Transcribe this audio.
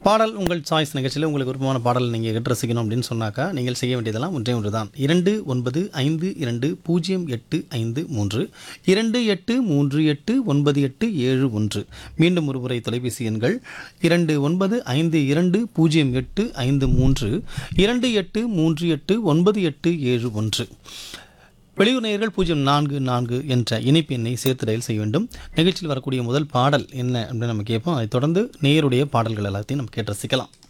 பாடல் உங்கள் சாய்ஸ் நிகழ்ச்சியில் உங்களுக்கு விருப்பமான பாடல் நீங்கள் கேட்டு ரசிக்கணும் அப்படின்னு சொன்னாக்கா நீங்கள் செய்ய வேண்டியதெல்லாம் ஒன்றே ஒன்று தான் இரண்டு ஒன்பது ஐந்து இரண்டு பூஜ்ஜியம் எட்டு ஐந்து மூன்று இரண்டு எட்டு மூன்று எட்டு ஒன்பது எட்டு ஏழு ஒன்று மீண்டும் ஒரு முறை தொலைபேசி எண்கள் இரண்டு ஒன்பது ஐந்து இரண்டு பூஜ்ஜியம் எட்டு ஐந்து மூன்று இரண்டு எட்டு மூன்று எட்டு ஒன்பது எட்டு ஏழு ஒன்று வெளியூர் நேயர்கள் பூஜ்ஜியம் நான்கு நான்கு என்ற இணைப்பு எண்ணை சேர்த்து டயல் செய்ய வேண்டும் நிகழ்ச்சியில் வரக்கூடிய முதல் பாடல் என்ன அப்படின்னு நம்ம கேட்போம் அதைத் தொடர்ந்து நேயருடைய பாடல்கள் எல்லாத்தையும் நம்ம கேட்டு ரசிக்கலாம்